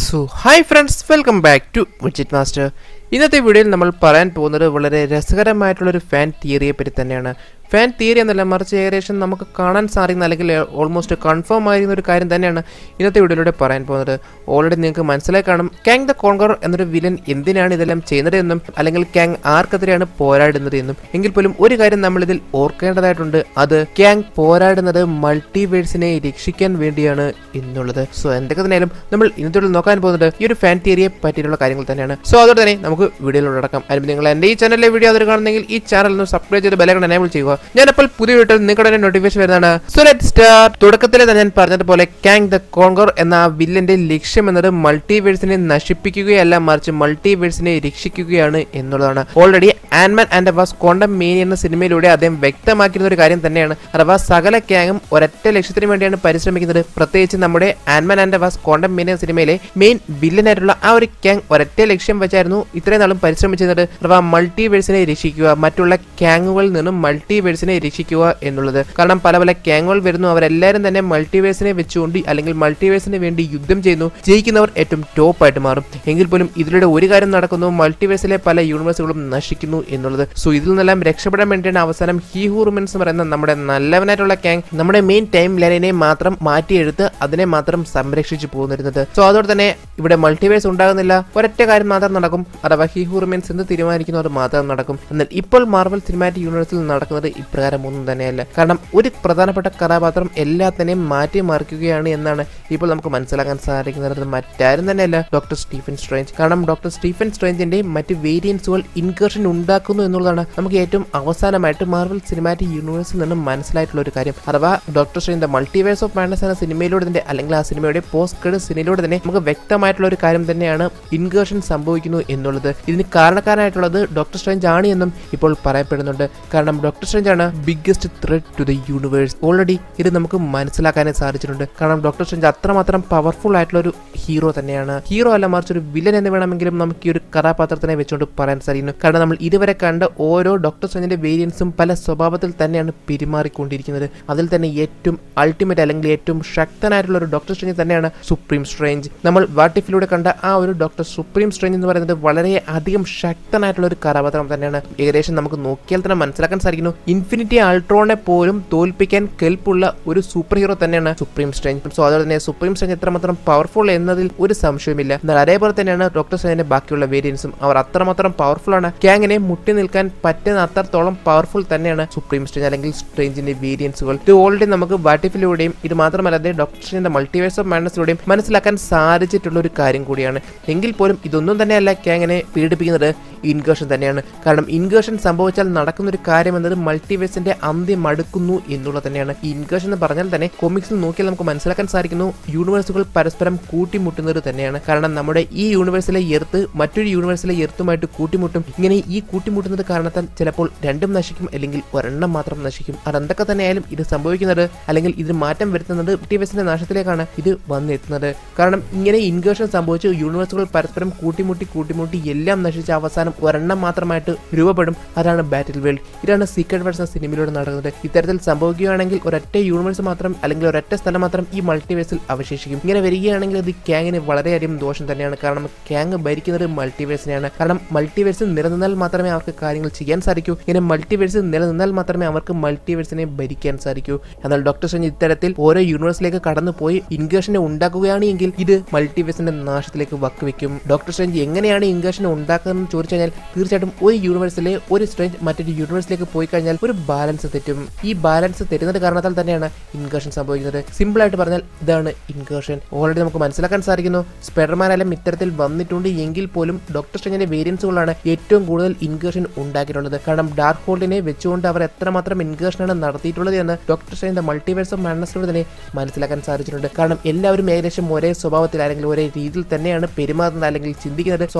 so hi friends welcome back to widget master ഇന്നത്തെ വീഡിയോയിൽ നമ്മൾ പറയാൻ പോകുന്നത് വളരെ രസകരമായിട്ടുള്ളൊരു ഫാൻ തിയറിയെ പറ്റി തന്നെയാണ് ഫാൻ തിയറി എന്നല്ല മറിച്ച് ഏകദേശം നമുക്ക് കാണാൻ സാധിക്കുന്ന അല്ലെങ്കിൽ ഓൾമോസ്റ്റ് കൺഫേം ആയിരുന്ന ഒരു കാര്യം തന്നെയാണ് ഇന്നത്തെ വീഡിയോയിലൂടെ പറയാൻ പോകുന്നത് ഓൾറെഡി നിങ്ങൾക്ക് മനസ്സിലായി കാണും കാങ് ദ കോൺഗർ എന്നൊരു വില്ലൻ എന്തിനാണ് ഇതെല്ലാം ചെയ്യുന്നത് എന്നും അല്ലെങ്കിൽ കാങ് ആർക്കെതിരെയാണ് പോരാടുന്നത് എന്നും എങ്കിൽ പോലും ഒരു കാര്യം നമ്മൾ ഇതിൽ ഓർക്കേണ്ടതായിട്ടുണ്ട് അത് കാങ് പോരാടുന്നത് മൾട്ടിവേഴ്സിനെ രക്ഷിക്കാൻ വേണ്ടിയാണ് എന്നുള്ളത് സോ എന്തൊക്കെ തന്നെയാലും നമ്മൾ ഇന്നത്തെ നോക്കാൻ പോകുന്നത് ഈ ഒരു ഫാൻ തിയറിയെ പറ്റിയിട്ടുള്ള കാര്യങ്ങൾ തന്നെയാണ് സോ അതോടെ തന്നെ നമുക്ക് വീഡിയോയിലൂടെ അടക്കാം അതിന് നിങ്ങൾ എൻ്റെ ഈ ചാനലിലെ വീഡിയോ അതിൽ കാണുന്നെങ്കിൽ ഈ ചാനൽ ഒന്ന് സബ്സ്ക്രൈബ് ചെയ്ത് ബെലൈക്കൺ എനേബിൾ ചെയ്യുക ഞാനപ്പോൾ പുതിയ വീട്ടിൽ നിങ്ങളുടെ നോട്ടിഫിക്കേഷൻ വരുന്നതാണ് സോ ലെറ്റ് സ്റ്റാർട്ട് തുടക്കത്തിൽ തന്നെ ഞാൻ പറഞ്ഞതുപോലെ കാങ് ദ കോൺഗർ എന്ന ആ വില്ലന്റെ ലക്ഷ്യം എന്നത് മൾട്ടിവേഴ്സിനെ നശിപ്പിക്കുകയല്ല മറിച്ച് മൾട്ടിവേഴ്സിനെ രക്ഷിക്കുകയാണ് എന്നുള്ളതാണ് ഓൾറെഡി ആൻമാൻ ആൻഡ് വാസ് കോണ്ടം മേനി എന്ന സിനിമയിലൂടെ അദ്ദേഹം വ്യക്തമാക്കിയിരുന്ന ഒരു കാര്യം തന്നെയാണ് അഥവാ സകല ക്യാങ്ങും ഒരൊറ്റ ലക്ഷ്യത്തിന് വേണ്ടിയാണ് പരിശ്രമിക്കുന്നത് പ്രത്യേകിച്ച് നമ്മുടെ ആൻമാൻ ആൻഡ് വാസ് കോണ്ടം മേനി എന്ന സിനിമയിലെ മെയിൻ വില്ലനായിട്ടുള്ള ആ ഒരു ക്യാങ് ഒരൊറ്റ ലക്ഷ്യം വെച്ചായിരുന്നു ഇത്രയും നാളും പരിശ്രമിച്ചിരുന്നത് അഥവാ മൾട്ടിവേഴ്സിനെ രക്ഷിക്കുക മറ്റുള്ള ക്യാങ്ങുകളിൽ നിന്നും മൾട്ടിവേഴ്സിനെ രക്ഷിക്കുക എന്നുള്ളത് കാരണം പല പല ക്യാങ്ങുകൾ വരുന്നു അവരെല്ലാവരും തന്നെ മൾട്ടിവേഴ്സിനെ വെച്ചുകൊണ്ട് അല്ലെങ്കിൽ മൾട്ടിവേഴ്സിന് വേണ്ടി യുദ്ധം ചെയ്യുന്നു ജയിക്കുന്നവർ ഏറ്റവും ടോപ്പ് ആയിട്ട് മാറും എങ്കിൽ പോലും ഇതിലൂടെ ഒരു കാര്യം നടക്കുന്നു മൾട്ടിവേഴ്സിലെ പല യൂണിവേഴ്സുകളും നശിക്കുന്നു എന്നുള്ളത് സോ ഇതിൽ നിന്നെല്ലാം രക്ഷപ്പെടാൻ വേണ്ടിയാണ് അവസാനം ഹീ ഹൂർമെൻസ് പറയുന്ന നമ്മുടെ നല്ലവനായിട്ടുള്ള ക്യാങ് നമ്മുടെ മെയിൻ ടൈം ലൈനിനെ മാത്രം മാറ്റിയെടുത്ത് അതിനെ മാത്രം സംരക്ഷിച്ചു പോകുന്നിരുന്നത് സോ അതോടെ തന്നെ ഇവിടെ മൾട്ടിവേഴ്സ് ഉണ്ടാകുന്നില്ല ഒരൊറ്റ കാര്യം മാത്രം നടക്കും അഥവാ ഹി ഹൂർമെൻസ് എന്ന് തീരുമാനിക്കുന്നു അത് മാത്രം നടക്കും എന്നാൽ ഇപ്പോൾ മാർവൽ സിനിമാറ്റിക് യൂണിവേഴ്സിൽ നടക്കുന്നത് ഇപ്രകാരം ഒന്നും തന്നെയല്ല കാരണം ഒരു പ്രധാനപ്പെട്ട കഥാപാത്രം എല്ലാത്തിനെയും മാറ്റി മറിക്കുകയാണ് എന്നാണ് ഇപ്പോൾ നമുക്ക് മനസ്സിലാക്കാൻ സാധിക്കുന്നത് മറ്റാരും തന്നെയല്ല ഡോക്ടർ സ്റ്റീഫൻ സ്ട്രേഞ്ച് കാരണം ഡോക്ടർ സ്റ്റീഫൻ സ്ട്രേഞ്ചിന്റെ മറ്റ് വേരിയൻസുകൾ ഇൻകർഷൻ ഉണ്ടാക്കുന്നു എന്നുള്ളതാണ് നമുക്ക് ഏറ്റവും അവസാനമായിട്ട് മാർവൽ സിനിമാറ്റിക് യൂണിവേഴ്സിൽ നിന്നും മനസ്സിലായിട്ടുള്ള ഒരു കാര്യം അഥവാ doctor Strange the multiverse of madness എന്ന സിനിമയിലൂടെ തന്നെ അല്ലെങ്കിൽ ആ സിനിമയുടെ പോസ്റ്റ് ക്രെഡിറ്റ് സീനിലൂടെ തന്നെ നമുക്ക് വ്യക്തമായിട്ടുള്ള ഒരു കാര്യം തന്നെയാണ് ഇൻകേർഷൻ സംഭവിക്കുന്നു എന്നുള്ളത് ഇതിന് കാരണക്കാരനായിട്ടുള്ളത് ഡോക്ടർ സ്ട്രേഞ്ച് ആണ് എന്നും ഇപ്പോൾ പറയപ്പെടുന്നുണ്ട് കാരണം ഡോക്ടർ സ്ട്രേഞ്ച് ആണ് biggest threat to the universe already ഇത് നമുക്ക് മനസ്സിലാക്കാനേ സാധിച്ചിട്ടുണ്ട് കാരണം ഡോക്ടർ സ്ട്രേഞ്ച് അത്രമാത്രം പവർഫുൾ ആയിട്ടുള്ള ഒരു ഹീറോ തന്നെയാണ് ഹീറോ അല്ല മറിച്ച് ഒരു വില്ലൻ എന്ന് വേണമെങ്കിലും നമുക്ക് ഈ ഒരു കഥാപാത്രത്തിനെ വെച്ചുകൊണ്ട് പറയാൻ സാധിക്കുന്നു കാരണം നമ്മൾ ഇതുവരെ കണ്ട ഓരോ ഡോക്ടർ സ്ട്രേഞ്ചിന്റെ വേരിയൻസും പല സ്വഭാവത്തിൽ തന്നെയാണ് പെരുമാറിക്കൊണ്ടിരിക്കുന്നത് അതിൽ തന്നെ ഏറ്റവും അൾട്ടിമേറ്റ് അല്ലെങ്കിൽ ഏറ്റവും ശക്തനായിട്ടുള്ള ഒരു ഡോക്ടർ സ്ട്രേഞ്ച് തന്നെയാണ് സുപ്രീം സ്ട്രേഞ്ച് നമ്മൾ വാട്ടിഫിലൂടെ കണ്ട ആ ഒരു ഡോക്ടർ സുപ്രീം സ്ട്രേഞ്ച് എന്ന് പറയുന്നത് വളരെ അധികം ശക്തനായിട്ടുള്ള ഒരു കഥാപാത്രം തന്നെയാണ് ഏകദേശം നമുക്ക് നോക്കിയാൽ തന്നെ മനസ്സിലാക്കാൻ സാധിക്കുന്നു ഇൻഫിനിറ്റി അൾട്രോണെ പോലും തോൽപ്പിക്കാൻ കെൽപ്പുള്ള ഒരു സൂപ്പർ ഹീറോ തന്നെയാണ് സുപ്രീം സ്ട്രേഞ്ച് സോ അതുപോലെ തന്നെ സുപ്രീം സ്ട്രേഞ്ച് എത്രമാത്രം പവർഫുൾ എന്നതിൽ ഒരു സംശയമില്ല എന്നാൽ അതേപോലെ തന്നെയാണ് ഡോക്ടർ സ്ട്രേഞ്ചിന്റെ ബാക്കിയുള്ള വേരിയൻസും അവർ അത്രമാത്രം പവർഫുൾ ആണ് ക്യാങ്ങിനെ മുട്ടി നിൽക്കാൻ പറ്റുന്ന അത്രത്തോളം പവർഫുൾ തന്നെയാണ് സുപ്രീം സ്ട്രേഞ്ച് അല്ലെങ്കിൽ സ്ട്രേഞ്ചിന്റെ വേരിയൻസുകൾ ഇത് ഓൾറെഡി നമുക്ക് വാട്ടിഫിലൂടെയും ഇത് മാത്രമല്ലാതെ ഡോക്ടർ സ്ട്രേഞ്ചിന്റെ മൾട്ടിവേഴ്സ് ഓഫ് മാഡ്നസിലൂടെയും മനസ്സിലാക്കാൻ സാധിച്ചിട്ടുള്ള ഒരു കാര്യം കൂടിയാണ് എങ്കിൽ പോലും ഇതൊന്നും തന്നെയല്ല ക്യാങ്ങിനെ പീഡിപ്പിക്കുന്നത് ഇൻകേഷൻ തന്നെയാണ് കാരണം ഇൻകേഷൻ സംഭവിച്ചാൽ നടക്കുന്ന ഒരു കാര്യം എന്നത് മൾട്ടിവേഴ്സിന്റെ അന്ത്യം അടുക്കുന്നു എന്നുള്ളത് തന്നെയാണ് ഈ ഇൻകേഷൻ എന്ന് പറഞ്ഞാൽ തന്നെ കൊമിക്സിൽ നോക്കിയാൽ നമുക്ക് മനസ്സിലാക്കാൻ സാധിക്കുന്നു യൂണിവേഴ്സുകൾ പരസ്പരം കൂട്ടിമുട്ടുന്നത് തന്നെയാണ് കാരണം നമ്മുടെ ഈ യൂണിവേഴ്സിലെ എർത്ത് മറ്റൊരു യൂണിവേഴ്സിലെ എർത്തുമായിട്ട് കൂട്ടിമുട്ടും ഇങ്ങനെ ഈ കൂട്ടിമുട്ടുന്നത് കാരണത്താൽ ചിലപ്പോൾ രണ്ടും നശിക്കും അല്ലെങ്കിൽ ഒരെണ്ണം മാത്രം നശിക്കും അതെന്തൊക്കെ തന്നെയായാലും ഇത് സംഭവിക്കുന്നത് അല്ലെങ്കിൽ ഇതിന് മാറ്റം വരുത്തുന്നത് മൾട്ടിവേഴ്സിന്റെ നാശത്തിലേക്കാണ് ഇത് വന്നെത്തുന്നത് കാരണം ഇങ്ങനെ ഇൻകേഷൻ സംഭവിച്ച് യൂണിവേഴ്സുകൾ പരസ്പരം കൂട്ടിമുട്ടി കൂട്ടിമുട്ടി എല്ലാം നശിച്ച അവസാനം ഒരെണ്ണം മാത്രമായിട്ട് രൂപപ്പെടും അതാണ് ബാറ്റിൽ വേൾഡ് ഇതാണ് സീക്രട്ട് വേഴ്സ് എന്ന സിനിമയിലൂടെ നടക്കുന്നത് ഇത്തരത്തിൽ സംഭവിക്കുകയാണെങ്കിൽ ഒരൊറ്റ യൂണിവേഴ്സ് മാത്രം അല്ലെങ്കിൽ ഒരൊറ്റ സ്ഥലം മാത്രം ഈ മൾട്ടിവേഴ്സിൽ അവശേഷിക്കും ഇങ്ങനെ വരികയാണെങ്കിൽ അത് ക്യാങ്ങിന് വളരെയധികം ദോഷം തന്നെയാണ് കാരണം ക്യാങ് ഭരിക്കുന്നത് മൾട്ടിവേഴ്സിനെയാണ് കാരണം മൾട്ടിവേഴ്സ് നിലനിന്നാൽ മാത്രമേ അവർക്ക് കാര്യങ്ങൾ ചെയ്യാൻ സാധിക്കൂ ഇങ്ങനെ മൾട്ടിവേഴ്സ് നിലനിന്നാൽ മാത്രമേ അവർക്ക് മൾട്ടിവേഴ്സിനെ ഭരിക്കാൻ സാധിക്കൂ എന്നാൽ ഡോക്ടർ സ്ട്രേഞ്ച് ഇത്തരത്തിൽ ഓരോ യൂണിവേഴ്സിലേക്ക് കടന്നുപോയി ഇൻകേഷനെ ഉണ്ടാക്കുകയാണ് എങ്കിൽ ഇത് മൾട്ടിവേഴ്സിന്റെ നാശത്തിലേക്ക് വക്കുവെക്കും ഡോക്ടർ സ്ട്രേഞ്ച് എങ്ങനെയാണ് ഇൻകേഷനെ ഉണ്ടാക്കുന്നതെന്ന് ചോദിച്ചു കഴിഞ്ഞാൽ തീർച്ചയായിട്ടും ഒരു യൂണിവേഴ്സിലെ ഒരു സ്ട്രേഞ്ച് മറ്റൊരു യൂണിവേഴ്സിലേക്ക് പോയി കഴിഞ്ഞാൽ ഒരു ബാലൻസ് തെറ്റും ഈ ബാലൻസ് തെറ്റുന്നത് കാരണത്താൽ തന്നെയാണ് ഇൻകേഷൻ സംഭവിക്കുന്നത് സിമ്പിൾ ആയിട്ട് പറഞ്ഞാൽ ഇതാണ് ഇൻകേഷൻ ഓൾറെഡി നമുക്ക് മനസ്സിലാക്കാൻ സാധിക്കുന്നു സ്പെഡർമാൻ എല്ലാം ഇത്തരത്തിൽ വന്നിട്ടുണ്ട് എങ്കിൽ പോലും ഡോക്ടർ സ്ട്രേഞ്ചിന്റെ വേരിയൻസുകളാണ് ഏറ്റവും കൂടുതൽ ഇൻകേഷൻ ഉണ്ടാക്കിയിട്ടുള്ളത് കാരണം ഡാർക്ക് ഹോൾഡിനെ വെച്ചുകൊണ്ട് അവർ എത്രമാത്രം ഇൻകേഷനാണ് നടത്തിയിട്ടുള്ളത് എന്ന് ഡോക്ടർ സ്ട്രേഞ്ച് മൾട്ടിവേഴ്സ് ഓഫ് മാഡ്നസിലൂടെ തന്നെ മനസ്സിലാക്കാൻ സാധിച്ചിട്ടുണ്ട് കാരണം എല്ലാവരും ഏകദേശം ഒരേ സ്വഭാവത്തിൽ അല്ലെങ്കിൽ ഒരേ രീതിയിൽ തന്നെയാണ് പെരുമാറുന്നത് അല്ലെങ്കിൽ ചിന്തിക്കുന്നത് സോ അതുകൊണ്ട് തന്നെ ഡോക്ടർ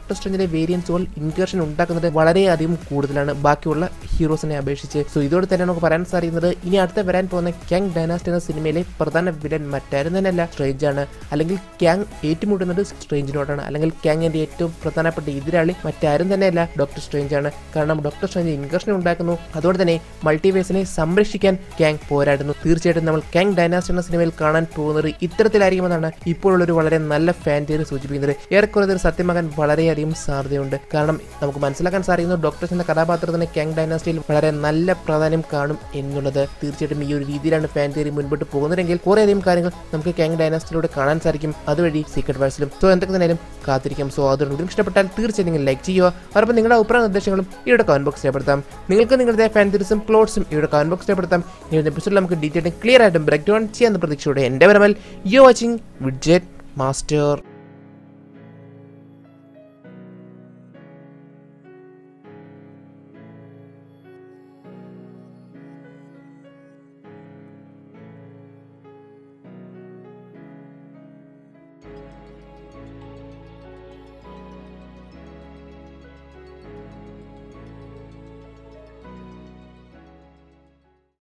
ഡോക്ടർ സ്ട്രേഞ്ചിന്റെ വേരിയൻസുകൾ ഇൻകർഷൻ ഉണ്ടാക്കുന്നത് വളരെയധികം കൂടുതലാണ് ബാക്കിയുള്ള ഹീറോസിനെ അപേക്ഷിച്ച് സോ ഇതോടെ തന്നെ നമുക്ക് പറയാൻ സാധിക്കുന്നത് ഇനി അടുത്ത വരാൻ പോകുന്ന ക്യാങ് ഡൈനാസ്റ്റി എന്ന സിനിമയിലെ പ്രധാന വില്ലൻ മറ്റാരും തന്നെയല്ല സ്ട്രേഞ്ച് ആണ് അല്ലെങ്കിൽ ക്യാങ് ഏറ്റുമുട്ടുന്നത് സ്ട്രേഞ്ചിനോടാണ് അല്ലെങ്കിൽ ക്യാങ്ങിന്റെ ഏറ്റവും പ്രധാനപ്പെട്ട എതിരാളി മറ്റാരും തന്നെയല്ല ഡോക്ടർ സ്ട്രേഞ്ച് ആണ് കാരണം ഡോക്ടർ സ്ട്രേഞ്ച് ഇൻകർഷൻ ഉണ്ടാക്കുന്നു അതുകൊണ്ട് തന്നെ മൾട്ടിവേഴ്സിനെ സംരക്ഷിക്കാൻ ക്യാങ് പോരാടുന്നു തീർച്ചയായിട്ടും നമ്മൾ ക്യാങ് ഡൈനാസ്റ്റി എന്ന സിനിമയിൽ കാണാൻ പോകുന്നത് ഇത്തരത്തിലായിരിക്കുമെന്നാണ് ഇപ്പോഴുള്ള ഒരു വളരെ നല്ല ഫാൻ തിയറി സൂചിപ്പിക്കുന്നത് ഏറെക്കുറെ ഇത് സത്യമാകാൻ വളരെയധികം സാധ്യതയുണ്ട് കാരണം നമുക്ക് മനസ്സിലാക്കാൻ സാധിക്കുന്നു ഡോക്ടർ എന്ന കഥാപാത്രത്തിന് ക്യാങ് ഡൈനാസ്റ്റിയിൽ വളരെ നല്ല പ്രാധാന്യം കാണും എന്നുള്ളത് തീർച്ചയായിട്ടും ഈ ഒരു രീതിയിലാണ് ഫാൻ തിയറി മുൻപോട്ട് പോകുന്നതെങ്കിൽ കുറേയധികം കാര്യങ്ങൾ നമുക്ക് ക്യാങ് ഡൈനാസ്റ്റിയിലൂടെ കാണാൻ സാധിക്കും അതുവഴി സീക്രട്ട് വാഴ്സിലും സോ എന്തൊക്കെ തന്നെയാലും കാത്തിരിക്കാം സോ അതുകൊണ്ട് ഇഷ്ടപ്പെട്ടാൽ തീർച്ചയായും നിങ്ങൾ ലൈക്ക് ചെയ്യുക അതോടൊപ്പം നിങ്ങളുടെ അഭിപ്രായ നിർദ്ദേശങ്ങളും ഇവിടെ കമന്റ് ബോക്സ് രേഖപ്പെടുത്താം നിങ്ങൾക്ക് നിങ്ങളുടെ ഫാൻ തിയറീസും പ്ലോട്ട്സും ഇവിടെ കമന്റ് ബോക്സ് രേഖപ്പെടുത്താം ഈ ഒരു എപ്പിസോഡിൽ നമുക്ക് ഡീറ്റെയിൽ ക്ലിയർ ആയിട്ടും ബ്രേക്ക് ഡൗൺ ചെയ്യാൻ പ്രതീക്ഷയോടെ എൻ്റെ പരമൽ യു വാച്ചിങ് വിഡ്ജറ്റ് മാസ്റ്റർ